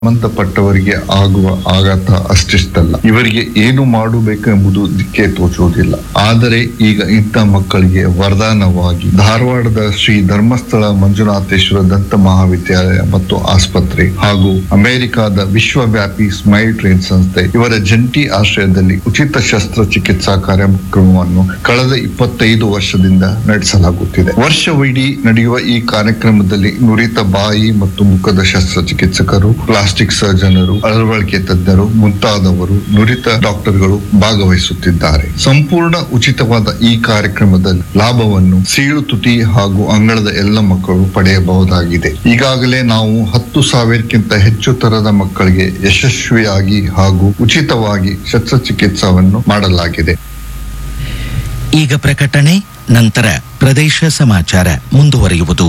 ಸಂಬಂಧಪಟ್ಟವರಿಗೆ ಆಗುವ ಆಘಾತ ಅಷ್ಟಿಷ್ಟಲ್ಲ ಇವರಿಗೆ ಏನು ಮಾಡಬೇಕೆಂಬುದು ದಿಕ್ಕೆ ತೋಚುವುದಿಲ್ಲ ಆದರೆ ಈಗ ಇಂಥ ಮಕ್ಕಳಿಗೆ ವರದಾನವಾಗಿ ಧಾರವಾಡದ ಶ್ರೀ ಧರ್ಮಸ್ಥಳ ಮಂಜುನಾಥೇಶ್ವರ ದಂತ ಮಹಾವಿದ್ಯಾಲಯ ಮತ್ತು ಆಸ್ಪತ್ರೆ ಹಾಗೂ ಅಮೆರಿಕಾದ ವಿಶ್ವವ್ಯಾಪಿ ಸ್ಮೈಲ್ ಟ್ರೈನ್ ಸಂಸ್ಥೆ ಇವರ ಜಂಟಿ ಆಶ್ರಯದಲ್ಲಿ ಉಚಿತ ಶಸ್ತ್ರಚಿಕಿತ್ಸಾ ಕಾರ್ಯಕ್ರಮವನ್ನು ಕಳೆದ ಇಪ್ಪತ್ತೈದು ವರ್ಷದಿಂದ ನಡೆಸಲಾಗುತ್ತಿದೆ ವರ್ಷವಿಡೀ ನಡೆಯುವ ಈ ಕಾರ್ಯಕ್ರಮದಲ್ಲಿ ನುರಿತ ಬಾಯಿ ಮತ್ತು ಮುಖದ ಶಸ್ತ್ರಚಿಕಿತ್ಸಕರು ಪ್ಲಾಸ್ಟಿಕ್ ಸರ್ಜನರು ಅಳವಡಿಕೆ ತಜ್ಞರು ಮುಂತಾದವರು ನುರಿತ ಡಾಕ್ಟರ್ಗಳು ಭಾಗವಹಿಸುತ್ತಿದ್ದಾರೆ ಸಂಪೂರ್ಣ ಉಚಿತವಾದ ಈ ಕಾರ್ಯಕ್ರಮದಲ್ಲಿ ಲಾಭವನ್ನು ಸೀಳು ತುಟಿ ಹಾಗೂ ಅಂಗಳದ ಎಲ್ಲ ಮಕ್ಕಳು ಪಡೆಯಬಹುದಾಗಿದೆ ಈಗಾಗಲೇ ನಾವು ಹತ್ತು ಸಾವಿರಕ್ಕಿಂತ ಹೆಚ್ಚು ತರದ ಮಕ್ಕಳಿಗೆ ಯಶಸ್ವಿಯಾಗಿ ಹಾಗೂ ಉಚಿತವಾಗಿ ಶಸ್ತ್ರಚಿಕಿತ್ಸವನ್ನು ಮಾಡಲಾಗಿದೆ ಈಗ ಪ್ರಕಟಣೆ ನಂತರ ಪ್ರದೇಶ ಸಮಾಚಾರ ಮುಂದುವರಿಯುವುದು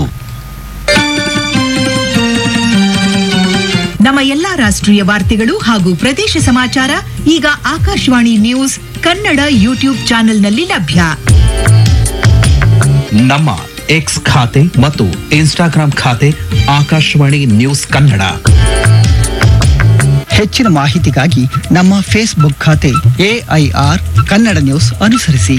ನಮ್ಮ ಎಲ್ಲಾ ರಾಷ್ಟ್ರೀಯ ವಾರ್ತೆಗಳು ಹಾಗೂ ಪ್ರದೇಶ ಸಮಾಚಾರ ಈಗ ಆಕಾಶವಾಣಿ ನ್ಯೂಸ್ ಕನ್ನಡ ಯೂಟ್ಯೂಬ್ ಚಾನೆಲ್ನಲ್ಲಿ ಲಭ್ಯ ನಮ್ಮ ಎಕ್ಸ್ ಖಾತೆ ಮತ್ತು ಇನ್ಸ್ಟಾಗ್ರಾಂ ಖಾತೆ ಆಕಾಶವಾಣಿ ನ್ಯೂಸ್ ಕನ್ನಡ ಹೆಚ್ಚಿನ ಮಾಹಿತಿಗಾಗಿ ನಮ್ಮ ಫೇಸ್ಬುಕ್ ಖಾತೆ ಎಐಆರ್ ಕನ್ನಡ ನ್ಯೂಸ್ ಅನುಸರಿಸಿ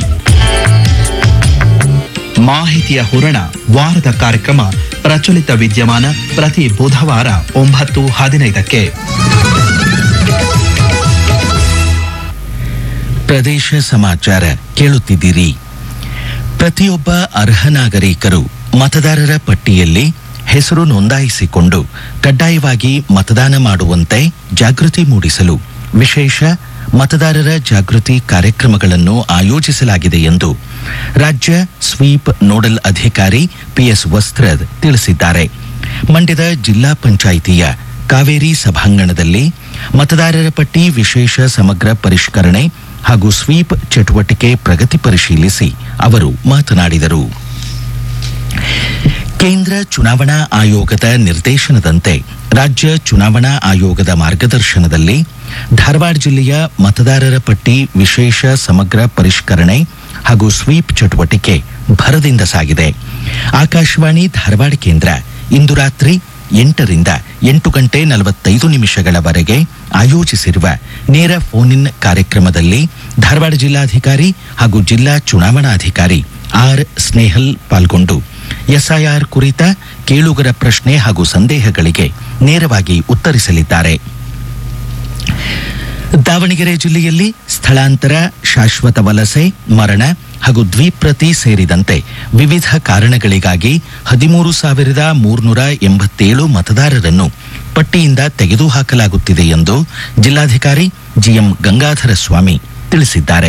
ಮಾಹಿತಿಯ ಹೂರಣ ವಾರದ ಕಾರ್ಯಕ್ರಮ ಪ್ರಚಲಿತ ವಿದ್ಯಮಾನ ಪ್ರತಿ ಬುಧವಾರ ಒಂಬತ್ತು ಹದಿನೈದಕ್ಕೆ ಪ್ರದೇಶ ಸಮಾಚಾರ ಕೇಳುತ್ತಿದ್ದೀರಿ ಪ್ರತಿಯೊಬ್ಬ ಅರ್ಹ ನಾಗರಿಕರು ಮತದಾರರ ಪಟ್ಟಿಯಲ್ಲಿ ಹೆಸರು ನೋಂದಾಯಿಸಿಕೊಂಡು ಕಡ್ಡಾಯವಾಗಿ ಮತದಾನ ಮಾಡುವಂತೆ ಜಾಗೃತಿ ಮೂಡಿಸಲು ವಿಶೇಷ ಮತದಾರರ ಜಾಗೃತಿ ಕಾರ್ಯಕ್ರಮಗಳನ್ನು ಆಯೋಜಿಸಲಾಗಿದೆ ಎಂದು ರಾಜ್ಯ ಸ್ವೀಪ್ ನೋಡಲ್ ಅಧಿಕಾರಿ ಪಿಎಸ್ ವಸ್ತ್ರದ್ ತಿಳಿಸಿದ್ದಾರೆ ಮಂಡ್ಯದ ಜಿಲ್ಲಾ ಪಂಚಾಯಿತಿಯ ಕಾವೇರಿ ಸಭಾಂಗಣದಲ್ಲಿ ಮತದಾರರ ಪಟ್ಟಿ ವಿಶೇಷ ಸಮಗ್ರ ಪರಿಷ್ಕರಣೆ ಹಾಗೂ ಸ್ವೀಪ್ ಚಟುವಟಿಕೆ ಪ್ರಗತಿ ಪರಿಶೀಲಿಸಿ ಅವರು ಮಾತನಾಡಿದರು ಕೇಂದ್ರ ಚುನಾವಣಾ ಆಯೋಗದ ನಿರ್ದೇಶನದಂತೆ ರಾಜ್ಯ ಚುನಾವಣಾ ಆಯೋಗದ ಮಾರ್ಗದರ್ಶನದಲ್ಲಿ ಧಾರವಾಡ ಜಿಲ್ಲೆಯ ಮತದಾರರ ಪಟ್ಟಿ ವಿಶೇಷ ಸಮಗ್ರ ಪರಿಷ್ಕರಣೆ ಹಾಗೂ ಸ್ವೀಪ್ ಚಟುವಟಿಕೆ ಭರದಿಂದ ಸಾಗಿದೆ ಆಕಾಶವಾಣಿ ಧಾರವಾಡ ಕೇಂದ್ರ ಇಂದು ರಾತ್ರಿ ಎಂಟರಿಂದ ಎಂಟು ಗಂಟೆ ನಲವತ್ತೈದು ನಿಮಿಷಗಳವರೆಗೆ ಆಯೋಜಿಸಿರುವ ನೇರ ಫೋನ್ ಇನ್ ಕಾರ್ಯಕ್ರಮದಲ್ಲಿ ಧಾರವಾಡ ಜಿಲ್ಲಾಧಿಕಾರಿ ಹಾಗೂ ಜಿಲ್ಲಾ ಚುನಾವಣಾಧಿಕಾರಿ ಆರ್ ಸ್ನೇಹಲ್ ಪಾಲ್ಗೊಂಡು ಎಸ್ಐಆರ್ ಕುರಿತ ಕೇಳುಗರ ಪ್ರಶ್ನೆ ಹಾಗೂ ಸಂದೇಹಗಳಿಗೆ ನೇರವಾಗಿ ಉತ್ತರಿಸಲಿದ್ದಾರೆ ದಾವಣಗೆರೆ ಜಿಲ್ಲೆಯಲ್ಲಿ ಸ್ಥಳಾಂತರ ಶಾಶ್ವತ ವಲಸೆ ಮರಣ ಹಾಗೂ ದ್ವಿಪ್ರತಿ ಸೇರಿದಂತೆ ವಿವಿಧ ಕಾರಣಗಳಿಗಾಗಿ ಹದಿಮೂರು ಸಾವಿರದ ಮೂರ್ನೂರ ಎಂಬತ್ತೇಳು ಮತದಾರರನ್ನು ಪಟ್ಟಿಯಿಂದ ತೆಗೆದುಹಾಕಲಾಗುತ್ತಿದೆ ಎಂದು ಜಿಲ್ಲಾಧಿಕಾರಿ ಜಿಎಂ ಗಂಗಾಧರ ಸ್ವಾಮಿ ತಿಳಿಸಿದ್ದಾರೆ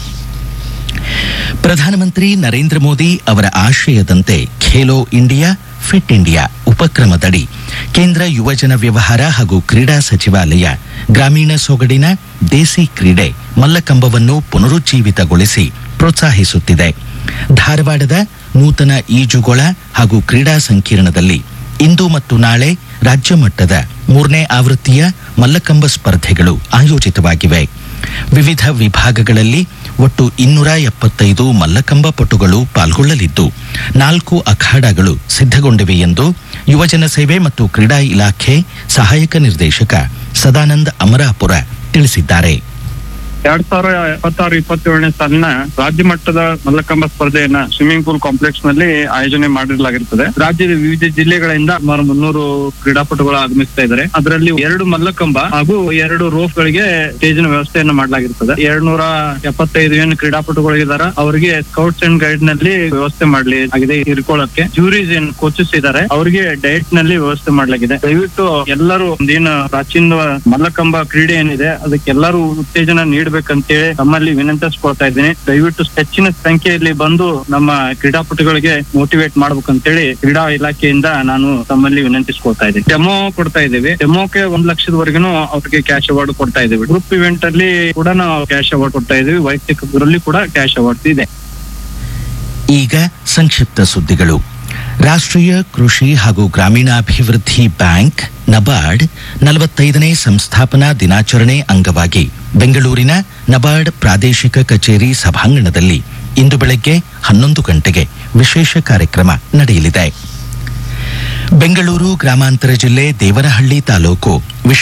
ಪ್ರಧಾನಮಂತ್ರಿ ನರೇಂದ್ರ ಮೋದಿ ಅವರ ಆಶಯದಂತೆ ಖೇಲೋ ಇಂಡಿಯಾ ಫಿಟ್ ಇಂಡಿಯಾ ಉಪಕ್ರಮದಡಿ ಕೇಂದ್ರ ಯುವಜನ ವ್ಯವಹಾರ ಹಾಗೂ ಕ್ರೀಡಾ ಸಚಿವಾಲಯ ಗ್ರಾಮೀಣ ಸೊಗಡಿನ ದೇಸಿ ಕ್ರೀಡೆ ಮಲ್ಲಕಂಬವನ್ನು ಪುನರುಜ್ಜೀವಿತಗೊಳಿಸಿ ಪ್ರೋತ್ಸಾಹಿಸುತ್ತಿದೆ ಧಾರವಾಡದ ನೂತನ ಈಜುಗೊಳ ಹಾಗೂ ಕ್ರೀಡಾ ಸಂಕೀರ್ಣದಲ್ಲಿ ಇಂದು ಮತ್ತು ನಾಳೆ ರಾಜ್ಯ ಮಟ್ಟದ ಮೂರನೇ ಆವೃತ್ತಿಯ ಮಲ್ಲಕಂಬ ಸ್ಪರ್ಧೆಗಳು ಆಯೋಜಿತವಾಗಿವೆ ವಿವಿಧ ವಿಭಾಗಗಳಲ್ಲಿ ಒಟ್ಟು ಇನ್ನೂರ ಎಪ್ಪತ್ತೈದು ಮಲ್ಲಕಂಬ ಪಟುಗಳು ಪಾಲ್ಗೊಳ್ಳಲಿದ್ದು ನಾಲ್ಕು ಅಖಾಡಗಳು ಸಿದ್ಧಗೊಂಡಿವೆ ಎಂದು ಯುವಜನ ಸೇವೆ ಮತ್ತು ಕ್ರೀಡಾ ಇಲಾಖೆ ಸಹಾಯಕ ನಿರ್ದೇಶಕ ಸದಾನಂದ್ ಅಮರಾಪುರ ತಿಳಿಸಿದ್ದಾರೆ ಎರಡ್ ಸಾವಿರ ಇಪ್ಪತ್ತಾರು ಇಪ್ಪತ್ತೇಳನೇ ಸಾಲಿನ ರಾಜ್ಯ ಮಟ್ಟದ ಮಲ್ಲಕಂಬ ಸ್ಪರ್ಧೆಯನ್ನ ಸ್ವಿಮ್ಮಿಂಗ್ ಪೂಲ್ ಕಾಂಪ್ಲೆಕ್ಸ್ ನಲ್ಲಿ ಆಯೋಜನೆ ಮಾಡಿರಲಾಗಿರುತ್ತದೆ ರಾಜ್ಯದ ವಿವಿಧ ಜಿಲ್ಲೆಗಳಿಂದ ಸುಮಾರು ಮುನ್ನೂರು ಕ್ರೀಡಾಪಟುಗಳು ಆಗಮಿಸ್ತಾ ಇದ್ದಾರೆ ಅದರಲ್ಲಿ ಎರಡು ಮಲ್ಲಕಂಬ ಹಾಗೂ ಎರಡು ರೋಫ್ ಗಳಿಗೆ ಸ್ಟೇಜಿನ ವ್ಯವಸ್ಥೆಯನ್ನು ಮಾಡಲಾಗಿರ್ತದೆ ಎರಡ್ ನೂರ ಎಪ್ಪತ್ತೈದು ಏನು ಕ್ರೀಡಾಪಟುಗಳಿದ್ದಾರೆ ಅವರಿಗೆ ಸ್ಕೌಟ್ಸ್ ಅಂಡ್ ಗೈಡ್ ನಲ್ಲಿ ವ್ಯವಸ್ಥೆ ಮಾಡಲಿ ಆಗಿದೆ ಇರ್ಕೊಳ್ಳಕ್ಕೆ ಜೂರೀಸ್ ಏನ್ ಕೋಚಸ್ ಇದ್ದಾರೆ ಅವರಿಗೆ ಡಯಟ್ ನಲ್ಲಿ ವ್ಯವಸ್ಥೆ ಮಾಡಲಾಗಿದೆ ದಯವಿಟ್ಟು ಎಲ್ಲರೂ ಒಂದೇನು ಪ್ರಾಚೀನ ಮಲ್ಲಕಂಬ ಕ್ರೀಡೆ ಏನಿದೆ ಅದಕ್ಕೆ ಎಲ್ಲರೂ ಉತ್ತೇಜನ ನೀಡಬೇಕಂತೇಳಿ ತಮ್ಮಲ್ಲಿ ವಿನಂತಿಸ್ಕೊಳ್ತಾ ಇದ್ದೀನಿ ದಯವಿಟ್ಟು ಹೆಚ್ಚಿನ ಸಂಖ್ಯೆಯಲ್ಲಿ ಬಂದು ನಮ್ಮ ಕ್ರೀಡಾಪಟುಗಳಿಗೆ ಮೋಟಿವೇಟ್ ಮಾಡ್ಬೇಕಂತೇಳಿ ಕ್ರೀಡಾ ಇಲಾಖೆಯಿಂದ ನಾನು ತಮ್ಮಲ್ಲಿ ವಿನಂತಿಸ್ಕೊಳ್ತಾ ಇದ್ದೀನಿ ಡೆಮೋ ಕೊಡ್ತಾ ಇದ್ದೀವಿ ಡೆಮೋಗೆ ಒಂದ್ ಲಕ್ಷದವರೆಗೂ ಅವ್ರಿಗೆ ಕ್ಯಾಶ್ ಅವಾರ್ಡ್ ಕೊಡ್ತಾ ಇದ್ದೀವಿ ಗ್ರೂಪ್ ಇವೆಂಟ್ ಅಲ್ಲಿ ಕೂಡ ನಾವು ಕ್ಯಾಶ್ ಅವಾರ್ಡ್ ಕೊಡ್ತಾ ಇದೀವಿ ವೈಯಕ್ತಿಕರಲ್ಲಿ ಕೂಡ ಕ್ಯಾಶ್ ಅವಾರ್ಡ್ ಇದೆ ಈಗ ಸಂಕ್ಷಿಪ್ತ ಸುದ್ದಿಗಳು ರಾಷ್ಟ್ರೀಯ ಕೃಷಿ ಹಾಗೂ ಗ್ರಾಮೀಣಾಭಿವೃದ್ಧಿ ಬ್ಯಾಂಕ್ ನಬಾರ್ಡ್ ನಲವತ್ತೈದನೇ ಸಂಸ್ಥಾಪನಾ ದಿನಾಚರಣೆ ಅಂಗವಾಗಿ ಬೆಂಗಳೂರಿನ ನಬಾರ್ಡ್ ಪ್ರಾದೇಶಿಕ ಕಚೇರಿ ಸಭಾಂಗಣದಲ್ಲಿ ಇಂದು ಬೆಳಗ್ಗೆ ಹನ್ನೊಂದು ಗಂಟೆಗೆ ವಿಶೇಷ ಕಾರ್ಯಕ್ರಮ ನಡೆಯಲಿದೆ ಬೆಂಗಳೂರು ಗ್ರಾಮಾಂತರ ಜಿಲ್ಲೆ ದೇವನಹಳ್ಳಿ ತಾಲೂಕು